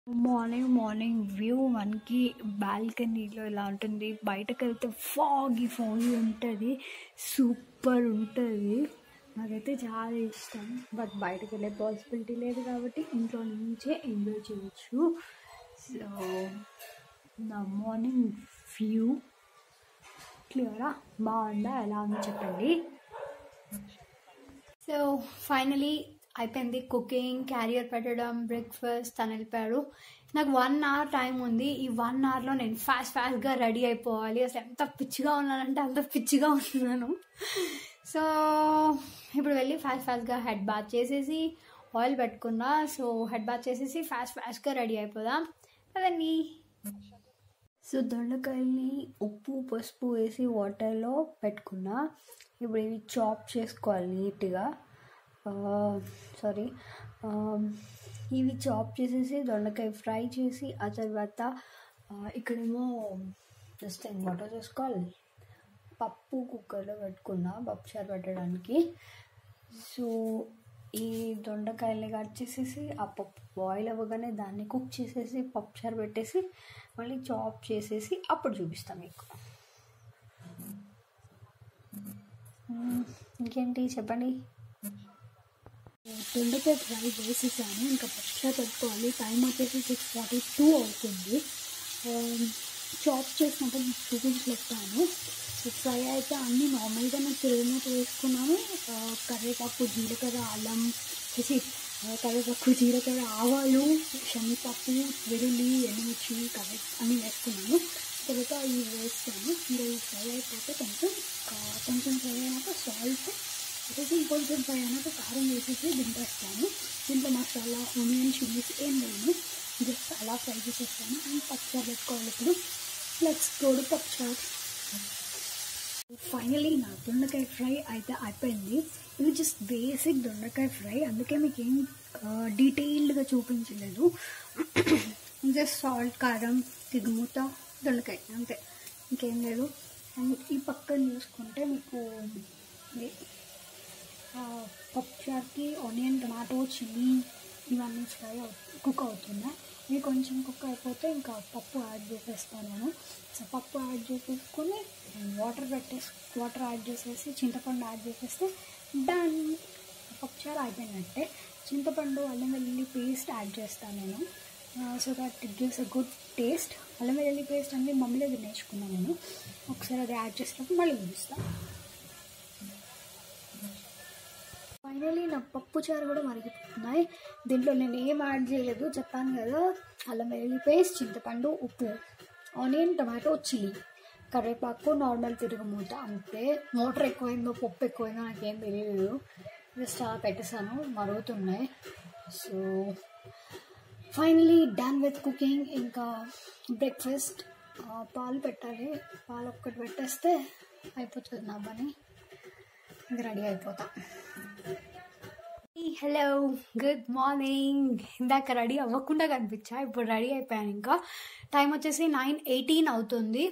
Morning morning view మనకి బాల్కనీలో ఇలా ఉంటుంది బయటకు వెళ్తే ఫాగి ఫాగి ఉంటుంది సూపర్ ఉంటుంది నాకైతే చాలా ఇష్టం బట్ బయటకు వెళ్ళే పాసిబిలిటీ లేదు కాబట్టి ఇంట్లో నుంచే ఎంజాయ్ చేయొచ్చు సో నా మార్నింగ్ వ్యూ క్లియరా బాగుందా ఎలా ఉందో చెప్పండి సో ఫైనలీ అయిపోయింది కుకింగ్ క్యారియర్ పెట్టడం బ్రేక్ఫాస్ట్ తను వెళ్ళిపోయాడు నాకు వన్ అవర్ టైం ఉంది ఈ వన్ అవర్లో నేను ఫాస్ట్ ఫాస్ట్గా రెడీ అయిపోవాలి అసలు ఎంత పిచ్చిగా ఉన్నానంటే అంత పిచ్చిగా ఉన్నాను సో ఇప్పుడు వెళ్ళి ఫాస్ట్ ఫాస్ట్గా హెడ్ బాత్ చేసేసి ఆయిల్ పెట్టుకున్నా సో హెడ్ బాత్ చేసేసి ఫాస్ట్ ఫాస్ట్గా రెడీ అయిపోదాం అదండి సో దొండకాయల్ని ఉప్పు పసుపు వేసి వాటర్లో పెట్టుకున్నా ఇప్పుడు ఇవి చాప్ చేసుకోవాలి నీట్గా సారీ ఇవి చాప్ చేసేసి దొండకాయ ఫ్రై చేసి ఆ తర్వాత ఆ, ఇక్కడేమో జస్ట్ వాటర్ చేసుకోవాలి పప్పు కుక్కర్లో పెట్టుకున్నా పప్పు చారు పెట్టడానికి సో ఈ దొండకాయల్ని కట్ చేసేసి ఆ పప్పు బాయిల్ అవ్వగానే దాన్ని కుక్ చేసేసి పప్పు చారు పెట్టేసి మళ్ళీ చాప్ చేసేసి అప్పుడు చూపిస్తాం మీకు మ్మ్, ఇంకేంటి చెప్పండి దొండకాయ ఫ్రై చేసేసాను ఇంకా పచ్చగా పెట్టుకోవాలి టైం వచ్చేసి సిక్స్ ఫార్టీ టూ అవుతుంది చాప్ చేసినప్పుడు మీకు చూపించలేస్తాను సో ఫ్రై అయితే అన్నీ నార్మల్గానే తిరుగుమూత వేసుకున్నాను ఆ, కరివేపాకు జీలకర్ర అల్లం చేసి కరివేపాకు జీలకర్ర ఆవాలు శనగపప్పు వెల్లుల్లి ఎండుమిర్చి కర్రీ అన్నీ వేసుకున్నాను తర్వాత ఇవి వేస్తాను ఇంకా ఇవి ఫ్రై అయిపోతే కొంచెం ఆ, కొంచెం ఫ్రై అయినాక సాల్ట్ అయితే ఇంకొంచెం ఫ్రై అయినాక కారం వేసేసి దింపేస్తాను దీంట్లో మసాలా ఆనియన్ చిల్లీస్ ఏం వేయను జస్ట్ అలా ఫ్రై చేసేస్తాను అండ్ పచ్చడి పెట్టుకోవాలి ఇప్పుడు లెట్స్ గోడు పచ్చడి ఫైనలీ నా దొండకాయ ఫ్రై అయితే అయిపోయింది ఇది జస్ట్ బేసిక్ దొండకాయ ఫ్రై అందుకే మీకు ఏం డీటెయిల్డ్గా చూపించలేదు జస్ట్ సాల్ట్ కారం తిరుగుమూత దొండకాయ అంతే ఇంకేం లేదు అండ్ ఈ పక్కన చూసుకుంటే మీకు ఇది, ఆ, పప్పుచారుకి ఆనియన్ టమాటో చిల్లీ ఇవన్నీ ఫ్రై అవు కుక్ అవుతున్నాయి ఇవి కొంచెం కుక్ అయిపోతే ఇంకా పప్పు యాడ్ చేసేస్తాను నేను సో పప్పు యాడ్ చేసేసుకొని వాటర్ పెట్టేసి వాటర్ యాడ్ చేసేసి చింతపండు యాడ్ చేసేస్తే డన్ పప్పుచారు అయిపోయినట్టే చింతపండు అల్లం వెల్లుల్లి పేస్ట్ యాడ్ చేస్తాను నేను so that it gives a good taste అల్లం వెల్లుల్లి పేస్ట్ అన్ని మమ్మీ దగ్గర నేర్చుకున్నాను నేను ఒకసారి అది యాడ్ చేసినప్పుడు మళ్ళీ చూపిస్తాను ఫైనలీ నా పప్పు చారు కూడా మరిగిపోతున్నాయి దీంట్లో నేను ఏం యాడ్ చేయలేదు చెప్పాను కదా అల్లం వెల్లుల్లి పేస్ట్ చింతపండు ఉప్పు ఆనియన్ టమాటో చిల్లీ కరివేపాకు నార్మల్ తిరుగుమూత అంతే మోటార్ ఎక్కువైందో పప్పు ఎక్కువైందో నాకేం తెలియదు జస్ట్ అలా పెట్టేసాను మరుగుతున్నాయి so finally done with cooking ఇంకా బ్రేక్ఫాస్ట్ పాలు పెట్టాలి పాలు ఒక్కటి పెట్టేస్తే అయిపోతుంది నా పని ఇంకా రెడీ అయిపోతా హలో గుడ్ మార్నింగ్ ఇందాక రెడీ అవ్వకుండా కనిపించా ఇప్పుడు రెడీ అయిపోయాను ఇంకా టైం వచ్చేసి నైన్ ఎయిటీన్ అవుతుంది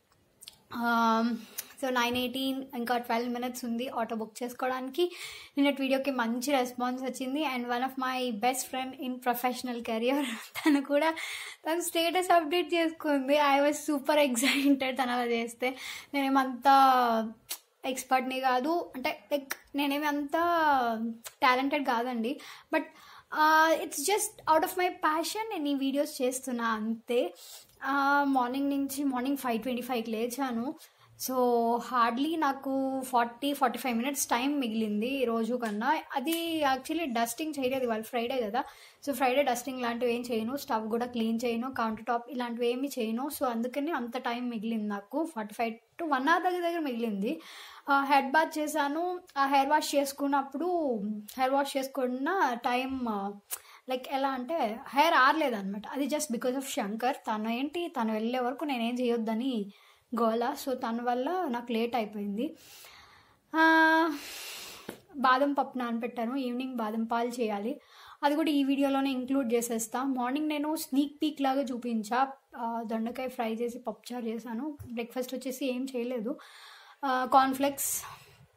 సో నైన్ ఎయిటీన్ ఇంకా ట్వెల్వ్ మినిట్స్ ఉంది ఆటో బుక్ చేసుకోవడానికి నిన్నటి వీడియోకి మంచి రెస్పాన్స్ వచ్చింది and one of my best friend in professional career తను కూడా తను స్టేటస్ అప్డేట్ చేసుకుంది ఐ వాజ్ సూపర్ ఎక్సైటెడ్ తను అలా చేస్తే నేనేమంతా ఎక్స్పర్ట్ని కాదు అంటే లైక్ నేనేమి అంత టాలెంటెడ్ కాదండి but it's just out of my passion నేను ఈ వీడియోస్ చేస్తున్నా అంతే మార్నింగ్ నుంచి మార్నింగ్ ఫైవ్ ట్వంటీ ఫైవ్కి లేచాను సో హార్డ్లీ నాకు forty forty five minutes time మిగిలింది ఈ రోజు కన్నా అది యాక్చువల్లీ డస్టింగ్ చేయలేదు ఇవాళ ఫ్రైడే కదా సో ఫ్రైడే డస్టింగ్ లాంటివి ఏం చేయను స్టవ్ కూడా క్లీన్ చేయను కౌంటర్ టాప్ ఇలాంటివి ఏమి చేయను సో అందుకని అంత టైం మిగిలింది నాకు forty five to one hour దగ్గర దగ్గర మిగిలింది హెడ్ బాత్ చేశాను ఆ హెయిర్ వాష్ చేసుకున్నప్పుడు హెయిర్ వాష్ చేసుకున్న టైం లైక్ ఎలా అంటే హెయిర్ ఆరలేదన్నమాట అది జస్ట్ బికాజ్ ఆఫ్ శంకర్ తను ఏంటి తను వెళ్ళే వరకు నేనేం చేయొద్దని గోల సో తన వల్ల నాకు లేట్ అయిపోయింది ఆ, బాదం పప్పు నానబెట్టాను ఈవినింగ్ బాదం పాలు చేయాలి అది కూడా ఈ వీడియోలోనే ఇంక్లూడ్ చేసేస్తా మార్నింగ్ నేను స్నీక్ పీక్ లాగా చూపించా ఆ, దొండకాయ ఫ్రై చేసి పప్పుచారు చేశాను బ్రేక్ఫాస్ట్ వచ్చేసి ఏం చేయలేదు కార్న్ఫ్లెక్స్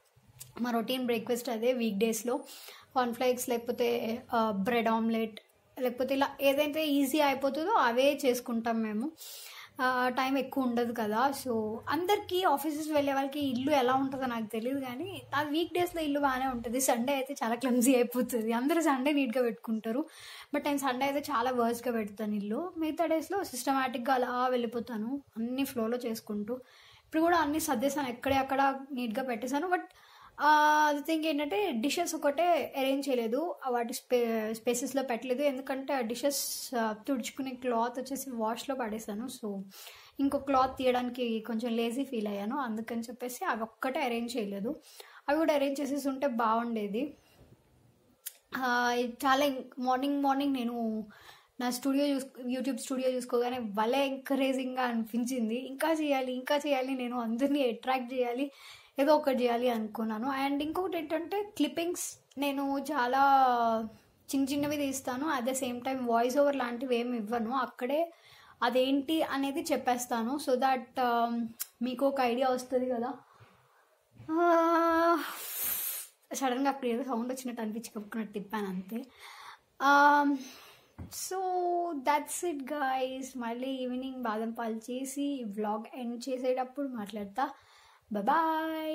మా రొటీన్ బ్రేక్ఫాస్ట్ అదే వీక్ డేస్లో కార్న్ఫ్లెక్స్ లేకపోతే బ్రెడ్ ఆమ్లెట్ లేకపోతే ఇలా ఏదైతే ఈజీ అయిపోతుందో అవే చేసుకుంటాం మేము టైం ఎక్కువ ఉండదు కదా సో అందరికీ ఆఫీసెస్ వెళ్ళే వాళ్ళకి ఇల్లు ఎలా ఉంటుందో నాకు తెలియదు కానీ అది వీక్ డేస్లో ఇల్లు బాగానే ఉంటుంది సండే అయితే చాలా క్లమ్జీ అయిపోతుంది అందరూ సండే నీట్గా పెట్టుకుంటారు బట్ నేను సండే అయితే చాలా వర్స్గా పెడతాను ఇల్లు మిగతా డేస్లో సిస్టమేటిక్గా అలా వెళ్ళిపోతాను అన్ని ఫ్లోలో చేసుకుంటూ ఇప్పుడు కూడా అన్ని సర్దేశాను ఎక్కడే అక్కడ నీట్గా పెట్టేశాను బట్ అది థింక్ ఏంటంటే డిషెస్ ఒకటే అరేంజ్ చేయలేదు ఆ వాటి స్పే స్పేసెస్లో పెట్టలేదు ఎందుకంటే ఆ డిషెస్ తుడుచుకునే క్లాత్ వచ్చేసి వాష్లో పడేసాను సో ఇంకో క్లాత్ తీయడానికి కొంచెం లేజీ ఫీల్ అయ్యాను అందుకని చెప్పేసి అవి ఒక్కటే అరేంజ్ చేయలేదు అవి కూడా అరేంజ్ చేసేసి ఉంటే బాగుండేది ఆ, చాలా మార్నింగ్ మార్నింగ్ నేను నా స్టూడియో చూస్ యూట్యూబ్ స్టూడియో చూసుకోగానే భలే ఎంకరేజింగ్గా అనిపించింది ఇంకా చేయాలి ఇంకా చేయాలి నేను అందరినీ అట్రాక్ట్ చేయాలి ఏదో ఒకటి చేయాలి అనుకున్నాను అండ్ ఇంకొకటి ఏంటంటే క్లిప్పింగ్స్ నేను చాలా చిన్న చిన్నవి తీస్తాను at the same time voice over లాంటివి ఏమి ఇవ్వను అక్కడే అదేంటి అనేది చెప్పేస్తాను సో దట్ మీకు ఒక ఐడియా వస్తుంది కదా సడన్గా అక్కడ ఏదో సౌండ్ వచ్చినట్టు అనిపించి కప్పుకున్నట్టు తిప్పాను అంతే సో దట్స్ ఇట్ గైస్ మళ్ళీ ఈవినింగ్ బాదం పాలు చేసి వ్లాగ్ ఎండ్ చేసేటప్పుడు మాట్లాడతా బాయ్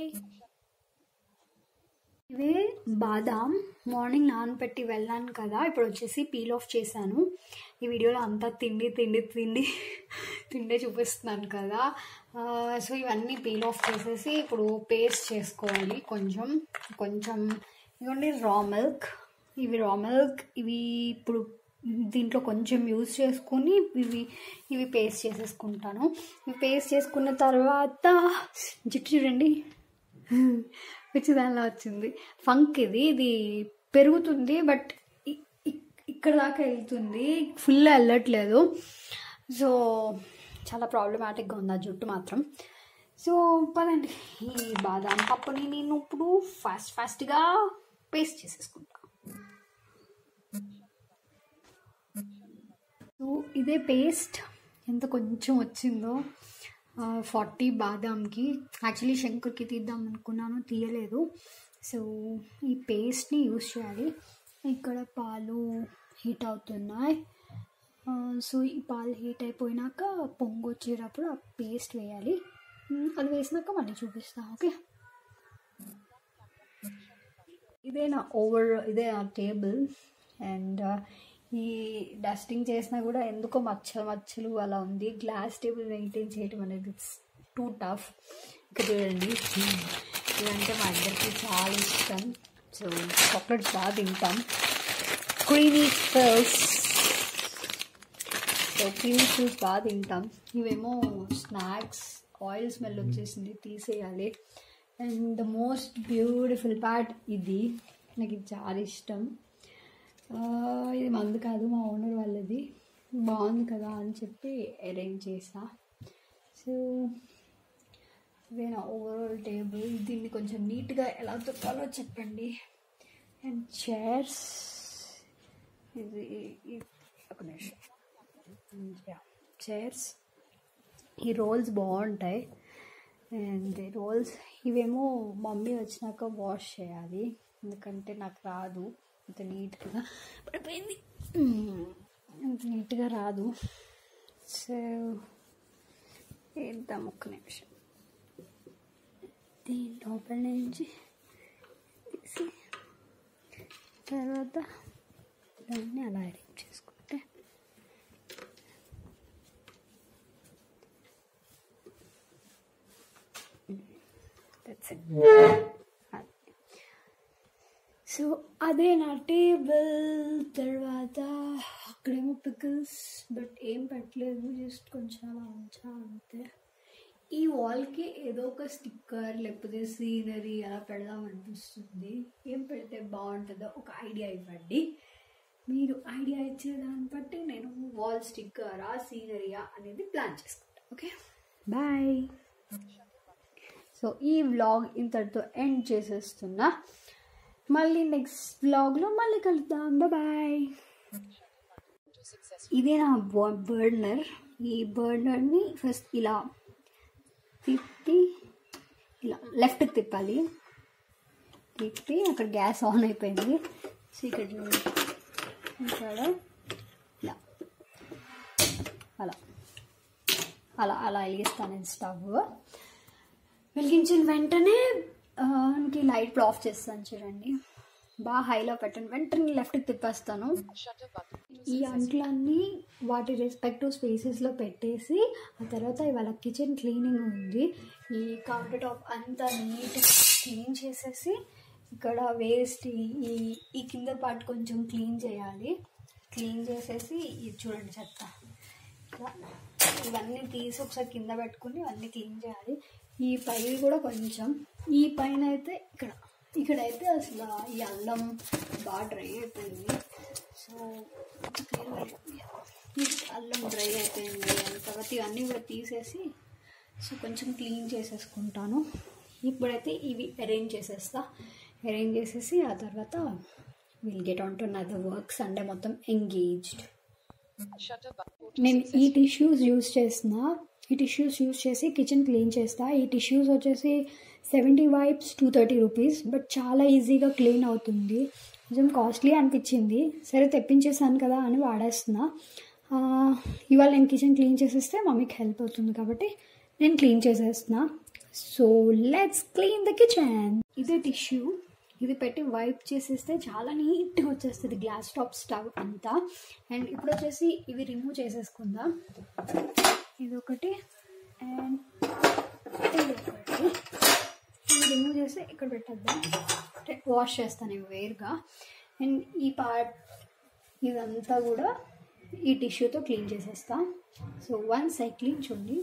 ఇవి బాదాం మార్నింగ్ నానపెట్టి వెళ్ళాను కదా ఇప్పుడు వచ్చేసి పీల్ ఆఫ్ చేశాను ఈ వీడియోలో అంతా తిండి తిండి తిండి తిండే చూపిస్తున్నాను కదా ఆ, సో ఇవన్నీ పీల్ ఆఫ్ చేసేసి ఇప్పుడు పేస్ట్ చేసుకోవాలి కొంచెం కొంచెం ఇవ్వండి రా మిల్క్ ఇవి రా మిల్క్ ఇవి ఇప్పుడు దీంట్లో కొంచెం యూజ్ చేసుకుని ఇవి ఇవి పేస్ట్ చేసేసుకుంటాను ఇవి పేస్ట్ చేసుకున్న తర్వాత జుట్టు చూడండి పిచ్చి దానిలో వచ్చింది ఫంక్ ఇది ఇది పెరుగుతుంది బట్ ఇ- ఇ- ఇక్కడ దాకా వెళ్తుంది ఫుల్ వెళ్ళట్లేదు సో చాలా ప్రాబ్లమాటిక్గా ఉంది ఆ జుట్టు మాత్రం సో పదండి ఈ బాదాం పప్పుని నేను ఇప్పుడు ఫాస్ట్ ఫాస్ట్గా పేస్ట్ చేసేసుకుంటా సో ఇదే పేస్ట్ ఎంత కొంచెం వచ్చిందో ఫార్టీ బాదాంకి యాక్చువల్లీ శంకర్కి తీద్దాం అనుకున్నాను తీయలేదు సో ఈ పేస్ట్ని యూస్ చేయాలి ఇక్కడ పాలు హీట్ అవుతున్నాయి ఆ, సో ఈ పాలు హీట్ అయిపోయినాక పొంగు వచ్చేటప్పుడు ఆ పేస్ట్ వేయాలి ఉమ్, అది వేసినాక మళ్ళీ చూపిస్తా ఓకే ఇదే నా ఓవర్ ఇదే నా టేబుల్ అండ్ ఈ డస్టింగ్ చేసినా కూడా ఎందుకో మచ్చలు మచ్చలు అలా ఉంది గ్లాస్ టేబుల్ మెయింటైన్ చేయడం అనేది ఇట్స్ టూ టఫ్ ఇక్కడ చూడండి ఇదంటే మా అందరికీ చాలా ఇష్టం సో చాక్లెట్స్ బాగా తింటాం creamy fills so creamy fills బాగా తింటాం ఇవేమో స్నాక్స్ ఆయిల్ స్మెల్ వచ్చేసింది తీసేయాలి and the most beautiful part ఇది నాకు ఇది చాలా ఇష్టం ఆ, ఇది మంది కాదు మా ఓనర్ వాళ్ళది బాగుంది కదా అని చెప్పి అరేంజ్ చేసా సో ఇదే నా ఓవరాల్ టేబుల్ దీన్ని కొంచెం నీట్గా ఎలా తుక్కాలో చెప్పండి అండ్ చైర్స్ ఇది ఇది- ఒక నిమిషం చైర్స్ ఈ రోల్స్ బాగుంటాయి అండ్ ఈ రోల్స్ ఇవేమో మమ్మీ వచ్చినాక వాష్ చేయాలి ఎందుకంటే నాకు రాదు అంత నీట్గా పడిపోయింది మ్మ్. అంత నీట్గా రాదు సో వేద్దాం ఒక్క నిమిషం దీని లోపల నుంచి తీసి తర్వాత దాన్ని అలా అరేంజ్ చేసుకుంటే దట్స్ ఇట్ సో అదే నా టేబుల్ తర్వాత అక్కడేమో పికిల్స్ బట్ ఏం పెట్టలేదు జస్ట్ కొంచెం అలా ఉంచా అంతే ఈ వాల్కి ఏదో ఒక స్టిక్కర్ లేకపోతే సీనరీ అలా పెడదాం అనిపిస్తుంది ఏం పెడితే బాగుంటుందో ఒక ఐడియా ఇవ్వండి మీరు ఐడియా ఇచ్చే దాన్ని బట్టి నేను వాల్ స్టిక్కరా సీనరీయా అనేది ప్లాన్ చేసుకుంటాను ఓకే బాయ్ సో ఈ వ్లాగ్ ఇంతటితో ఎండ్ చేసేస్తున్నా మళ్ళీ నెక్స్ట్ వ్లాగ్లో మళ్ళీ కలుద్దాం బాయ్ ఇదే నా బర్నర్ ఈ బర్నర్ని ఫస్ట్ ఇలా తిప్పి ఇలా లెఫ్ట్ తిప్పాలి తిప్పి అక్కడ గ్యాస్ ఆన్ అయిపోయింది సో ఇక్కడ చూడండి ఇక్కడ అలా అలా అలా వెలిగిస్తాను నేను స్టవ్ వెలిగించిన వెంటనే ఆ, మనకి లైట్ ఆఫ్ చేస్తాను చూడండి బాగా హైలో పెట్టండి వెంటనే లెఫ్ట్కి తిప్పేస్తాను ఈ అంట్లన్నీ వాటి రెస్పెక్టివ్ స్పేసెస్లో పెట్టేసి ఆ తర్వాత ఇవాళ కిచెన్ క్లీనింగ్ ఉంది ఈ కౌంటర్ టాప్ అంతా నీట్ క్లీన్ చేసేసి ఇక్కడ వేస్ట్ ఈ ఈ కింద పార్ట్ కొంచెం క్లీన్ చేయాలి క్లీన్ చేసేసి ఇది చూడండి చెత్త ఇలా ఇవన్నీ తీసి ఒకసారి కింద పెట్టుకుని ఇవన్నీ క్లీన్ చేయాలి ఈ పై కూడా కొంచెం ఈ పైన అయితే ఇక్కడ ఇక్కడైతే అసలు ఈ అల్లం బాగా డ్రై అయిపోయింది సో ఈ అల్లం డ్రై అయిపోయింది అండ్ తర్వాత ఇవన్నీ కూడా తీసేసి సో కొంచెం క్లీన్ చేసేసుకుంటాను ఇప్పుడైతే ఇవి అరేంజ్ చేసేస్తా అరేంజ్ చేసేసి ఆ తర్వాత will get on to another work Sunday మొత్తం ఎంగేజ్డ్ నేను ఈ టిష్యూస్ యూస్ చేసిన ఈ టిష్యూస్ యూస్ చేసి కిచెన్ క్లీన్ చేస్తా ఈ టిష్యూస్ వచ్చేసి seventy wipes two thirty rupees but చాలా ఈజీగా క్లీన్ అవుతుంది కొంచెం కాస్ట్లీ అనిపించింది సరే తెప్పించేసాను కదా అని వాడేస్తున్నా ఆ, ఇవాళ నేను కిచెన్ క్లీన్ చేసేస్తే మమ్మీకి హెల్ప్ అవుతుంది కాబట్టి నేను క్లీన్ చేసేస్తున్నా so let's clean the kitchen ఇదే టిష్యూ ఇది పెట్టి వైప్ చేసేస్తే చాలా నీట్గా వచ్చేస్తుంది గ్లాస్ టాప్ స్టవ్ అంతా అండ్ ఇప్పుడు వచ్చేసి ఇవి రిమూవ్ చేసేసుకుందాం ఇది ఒకటి అండ్ ఇది ఒకటి ఇవి రిమూవ్ చేసి ఇక్కడ పెట్టేద్దాం అంటే వాష్ చేస్తాను ఇవి వేరుగా అండ్ ఈ పార్ట్ ఇదంతా కూడా ఈ టిష్యూతో క్లీన్ చేసేస్తా సో వన్ సైడ్ క్లీన్ చూడండి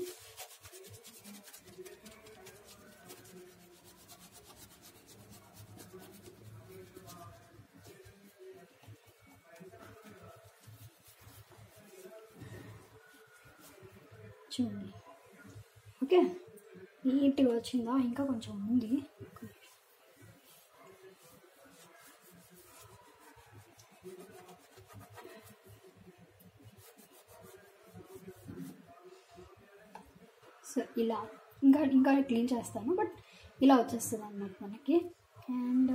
చూడండి ఓకే నీట్గా వచ్చిందా ఇంకా కొంచెం ఉంది సో ఇలా ఇంకా ఇంకా క్లీన్ చేస్తాను బట్ ఇలా వచ్చేస్తుంది అన్నమాట మనకి అండ్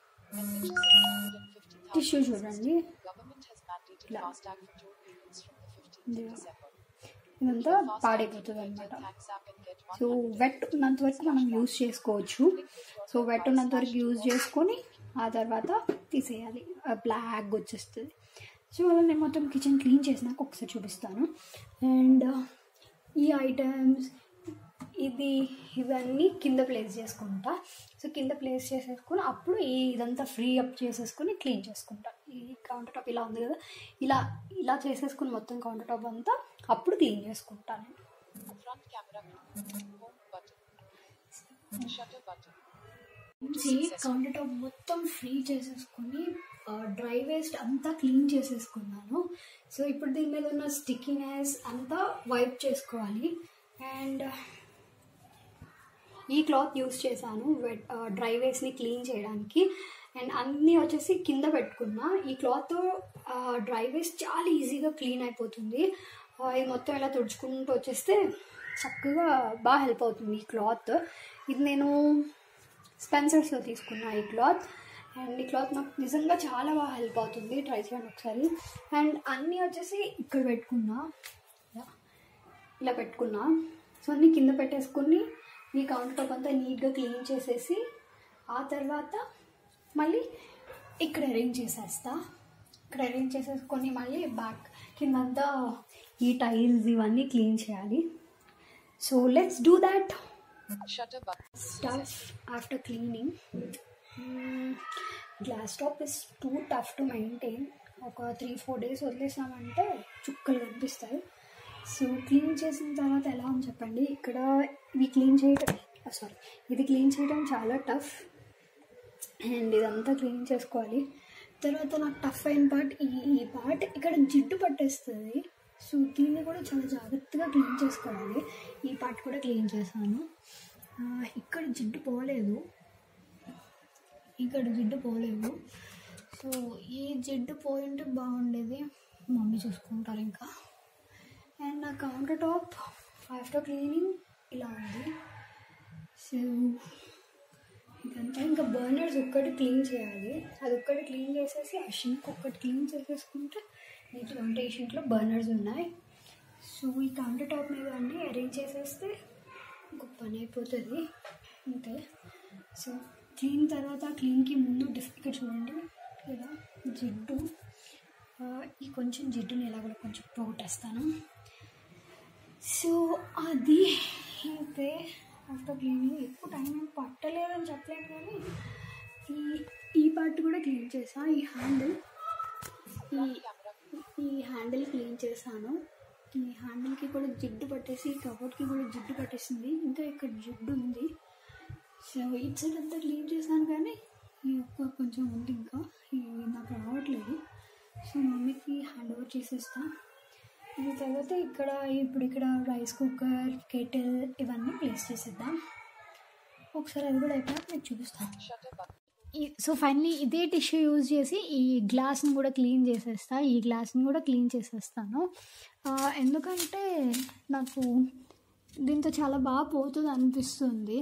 టిష్యూ చూడండి ఇలా ఇదిగో. ఇదంతా పాడైపోతుంది అనమాట సో వెట్ ఉన్నంత వరకు మనం యూజ్ చేసుకోవచ్చు సో వెట్ ఉన్నంత వరకు యూజ్ చేసుకొని ఆ తర్వాత తీసేయాలి బ్లాక్ వచ్చేస్తుంది సో అలా నేను మొత్తం కిచెన్ క్లీన్ చేసినాక ఒకసారి చూపిస్తాను అండ్ ఈ ఐటమ్స్ ఇది ఇవన్నీ కింద ప్లేస్ చేసుకుంటా సో కింద ప్లేస్ చేసేసుకుని అప్పుడు ఈ ఇదంతా ఫ్రీ అప్ చేసేసుకుని క్లీన్ చేసుకుంటా ఈ కౌంటర్ టాప్ ఇలా ఉంది కదా ఇలా ఇలా చేసేసుకుని మొత్తం కౌంటర్ టాప్ అంతా అప్పుడు క్లీన్ చేసుకుంటాను Front camera home button. Shutter button. Counter top మొత్తం ఫ్రీ చేసేసుకుని డ్రై వేస్ట్ అంతా క్లీన్ చేసేసుకున్నాను సో ఇప్పుడు దీని మీద ఉన్న స్టిక్కీనెస్ అంతా వైప్ చేసుకోవాలి అండ్ ఈ క్లాత్ యూస్ చేశాను వెట్ డ్రై వేస్ట్ని క్లీన్ చేయడానికి అండ్ అన్నీ వచ్చేసి కింద పెట్టుకున్నా ఈ క్లాత్ డ్రై వేస్ట్ చాలా ఈజీగా క్లీన్ అయిపోతుంది ఆ, ఇది మొత్తం ఇలా తుడుచుకుంటూ వచ్చేస్తే చక్కగా బాగా హెల్ప్ అవుతుంది ఈ క్లాత్ ఇది నేను స్పెన్సర్స్లో తీసుకున్నా ఈ క్లాత్ అండ్ ఈ క్లాత్ నాకు నిజంగా చాలా బాగా హెల్ప్ అవుతుంది ట్రై చేయండి ఒకసారి అండ్ అన్నీ వచ్చేసి ఇక్కడ పెట్టుకున్నా ఇలా. ఇలా పెట్టుకున్నా సో అన్నీ కింద పెట్టేసుకుని ఈ కౌంటర్ టాప్ అంతా నీట్గా క్లీన్ చేసేసి ఆ తర్వాత మళ్ళీ ఇక్కడ అరేంజ్ చేసేస్తా ఇక్కడ అరేంజ్ చేసేసుకొని మళ్ళీ బ్యాక్ కిందంతా ఈ టైల్స్ ఇవన్నీ క్లీన్ చేయాలి so let's do that Shutter button. stuff after cleaning. Mm, glass top is too tough to maintain. ఒక త్రీ ఫోర్ డేస్ వదిలేసామంటే చుక్కలు కనిపిస్తాయి సో క్లీన్ చేసిన తర్వాత ఎలా అని చెప్పండి ఇక్కడ ఇవి క్లీన్ చేయడం సారీ ఇది క్లీన్ చేయడం చాలా టఫ్ అండ్ ఇదంతా క్లీన్ చేసుకోవాలి తర్వాత నాకు టఫ్ అయిన పార్ట్ ఈ ఈ పార్ట్ ఇక్కడ జిడ్డు పట్టేస్తుంది సో దీన్ని కూడా చాలా జాగ్రత్తగా క్లీన్ చేసుకోవాలి ఈ పార్ట్ కూడా క్లీన్ చేశాను ఆ, ఇక్కడ జిడ్డు పోలేదు ఇక్కడ జిడ్డు పోలేదు సో ఈ జిడ్డు పోయింటే బాగుండేది మమ్మీ చూసుకుంటారు ఇంకా అండ్ నా కౌంటర్ టాప్ ఆఫ్టర్ క్లీనింగ్ ఇలా ఉంది సో ఇదంతా ఇంకా బర్నర్స్ ఒక్కటి క్లీన్ చేయాలి అది ఒక్కటి క్లీన్ చేసేసి ఆ షింక్ ఒక్కటి క్లీన్ చేసేసుకుంటే నీట్గా ఉంటాయి ఈ షింక్లో బర్నర్స్ ఉన్నాయి సో ఈ కౌంటర్ టాప్ మీద అన్నీ అరేంజ్ చేసేస్తే ఇంకో పని అయిపోతుంది అంతే సో క్లీన్ తర్వాత క్లీన్కి ముందు డిఫ్ ఇక్కడ చూడండి ఇలా జిడ్డు ఆ, ఈ కొంచెం జిడ్డుని ఇలా కూడా కొంచెం పోగొట్టేస్తాను సో అది అయితే ఆఫ్టర్ క్లీనింగ్ ఎక్కువ టైం ఏం పట్టలేదని చెప్పలేను కానీ ఈ ఈ పార్ట్ కూడా క్లీన్ చేసా ఈ హ్యాండిల్ ఈ ఈ హ్యాండిల్ క్లీన్ చేశాను ఈ హ్యాండిల్కి కూడా జిడ్డు పట్టేసి కబోర్డ్కి కూడా జిడ్డు పట్టేసింది ఇంకా ఇక్కడ జిడ్డు ఉంది సో ఇటు సైడ్ అంతా క్లీన్ చేశాను కానీ ఈ ఒక్క కొంచెం ఉంది ఇంకా ఇది నాకు రావట్లేదు సో మమ్మీకి హ్యాండ్ ఓవర్ చేసేస్తా ఇది తర్వాత ఇక్కడ ఇప్పుడు ఇక్కడ రైస్ కుక్కర్ కెటిల్ ఇవన్నీ ప్లేస్ చేసేద్దాం ఒకసారి అది కూడా అయిపోయాక మీకు చూపిస్తాను Shutter button. ఈ- సో ఫైనలీ ఇదే టిష్యూ యూజ్ చేసి ఈ గ్లాస్ని కూడా క్లీన్ చేసేస్తా ఈ గ్లాస్ని కూడా క్లీన్ చేసేస్తాను ఆ, ఎందుకంటే నాకు దీంతో చాలా బాగా పోతుంది అనిపిస్తుంది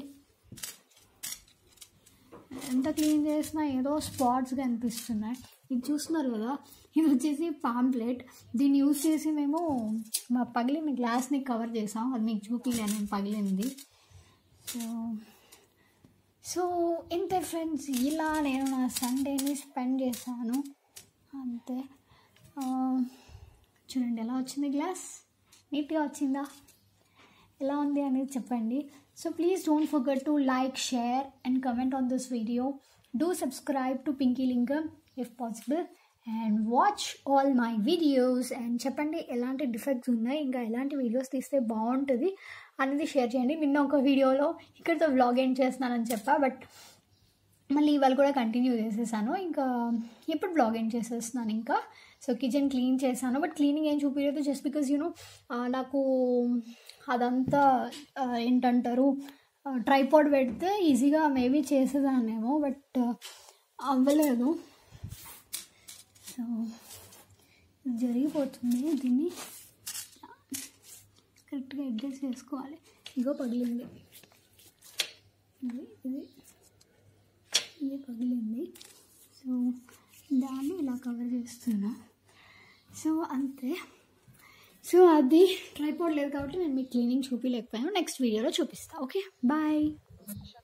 ఎంత క్లీన్ చేసినా ఏదో స్పాట్స్గా అనిపిస్తున్నాయి ఇది చూస్తున్నారు కదా ఇది వచ్చేసి పాంప్లెట్ దీన్ని యూజ్ చేసి మేము మా పగిలిన గ్లాస్ని కవర్ చేసాం అది మీకు చూపించాను నేను పగిలింది సో సో ఇంతే ఫ్రెండ్స్ ఇలా నేను నా సండేని స్పెండ్ చేశాను అంతే ఆ, చూడండి ఎలా వచ్చింది గ్లాస్ నీట్గా వచ్చిందా ఎలా ఉంది అనేది చెప్పండి so please don't forget to like share and comment on this video do subscribe to Pinky Lingam if possible and watch all my videos and చెప్పండి ఎలాంటి డిఫెక్ట్స్ ఉన్నాయి ఇంకా ఎలాంటి వీడియోస్ తీస్తే బాగుంటుంది అనేది షేర్ చేయండి నిన్న ఒక వీడియోలో ఇక్కడితో వ్లాగ్ ఎండ్ చేస్తున్నానని చెప్పా బట్ మళ్ళీ ఇవాళ కూడా కంటిన్యూ చేసేసాను ఇంకా ఎప్పుడు బ్లాగ్ ఎండ్ చేసేస్తున్నాను ఇంకా సో కిచెన్ క్లీన్ చేశాను బట్ క్లీనింగ్ ఏం చూపించలేదు జస్ట్ బికాజ్ యూనో నాకు అదంతా ఆ, ఏంటంటారు ట్రైపాడ్ పెడితే ఈజీగా మేబీ చేసేదాన్నేమో బట్ అవ్వలేదు సో జరిగిపోతుంది దీన్ని కరెక్ట్గా అడ్జస్ట్ చేసుకోవాలి ఇగో పగిలింది ఇది ఇది ఇది పగిలింది సో దాన్ని ఇలా కవర్ చేస్తున్నా సో అంతే సో అది ట్రైపాడ్ లేదు కాబట్టి నేను మీకు క్లీనింగ్ చూపించలేకపోయాను నెక్స్ట్ వీడియోలో చూపిస్తాను ఓకే బాయ్